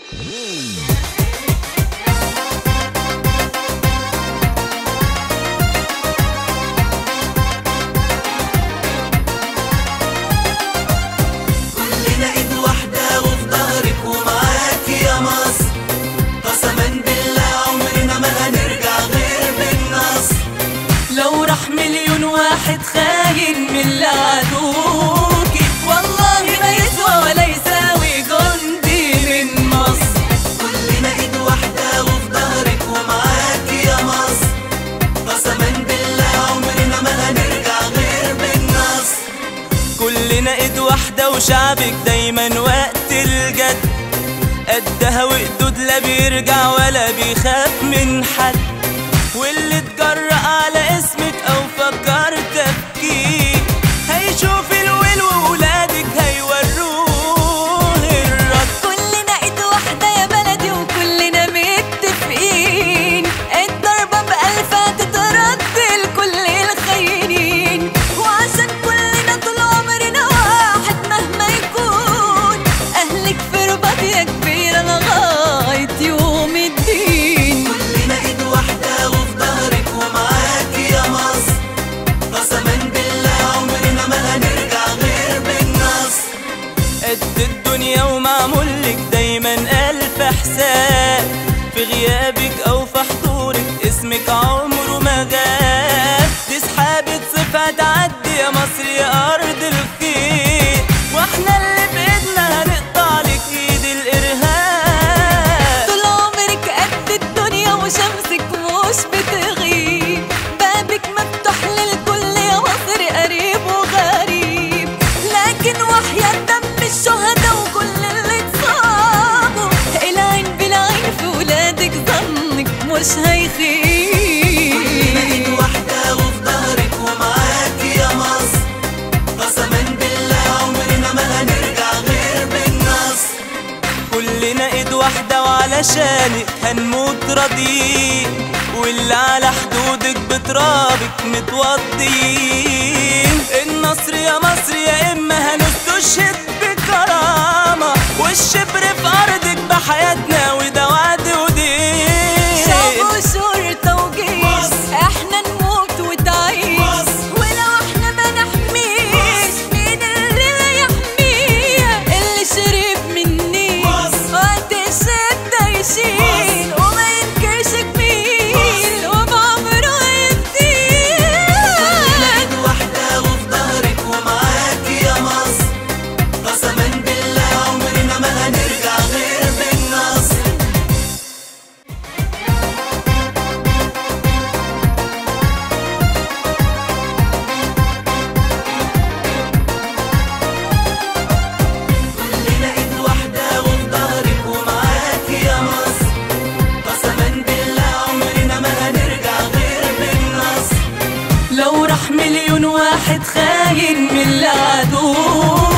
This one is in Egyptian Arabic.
كلنا ايد واحدة وفي ظهرك ومعاك يا مصر قسما بالله عمرنا ما هنرجع غير بالنصر لو راح مليون واحد خاين من اللي عادوكي والله ما يسوى ولا يساوي جندي من مصر كلنا ايد واحدة وفي ظهرك ومعاك يا مصر قسما بالله عمرنا ما هنرجع غير بالنصر كلنا ايد واحدة وشعبك دايما وقت الجد قدها وقدود لا بيرجع ولا بيخاف من حد واللي اتجرأ على اسمك او فكر تفكيك هيشوف الويل وولادك هيوروه الرد كلنا ايد واحدة يا بلدي وكلنا متفقين الضربة بألف هتترد لكل الخاينين وعشان كلنا طول عمرنا واحد مهما يكون أهلك في رباط يا كبيرة لغاية يوم الدين كلنا ايد واحدة وفي ظهرك ومعاك يا مصر قسما بالله عمرنا ما هنرجع غير بالنصر قد الدنيا ومعمول لك دايما ألف حساب في غيابك أو في حضورك اسمك عمره ما غاب تسحبي تصفى تعدي يا مصر يا أرض الخير واحنا اللي بإيدنا هنقطع لك إيد الإرهاب طول عمرك قد الدنيا وشمسك مش بتغيب بابك مفتوح للكل يا مصر قريب وغريب لكن وحياة دم الشهداء وكل اللي اتصابوا العين بالعين في ولادك ظنك مش كلنا ايد هيخيب واحدة وفي ظهرك ومعاك يا مصر قسما بالله عمرنا ما هنرجع غير بالنصر كلنا ايد واحدة وعلشانك هنموت راضيين واللي على حدودك بترابك متوضيين النصر يا مصر يا اما هنستشهد بكرامة والشبر في ارضك بحياتنا وده وعد ودين شعب وشرطة وجيش احنا نموت وتعيش ولو احنا ما نحميش مين اللي يحميه اللي شرب مني وقت الشدة يشيل وما ينكرش جميل وبعمره كلنا يزيد ايد واحدة وفي ظهرك ومعاك يا مصر قسما بالله عمرنا ما هنرجع غير بالنصر كلنا ايد واحدة وفي ظهرك ومعاك يا مصر قسما بالله عمرنا ما هنرجع غير بالنصر لو راح مليون واحد خاين من اللي عادوه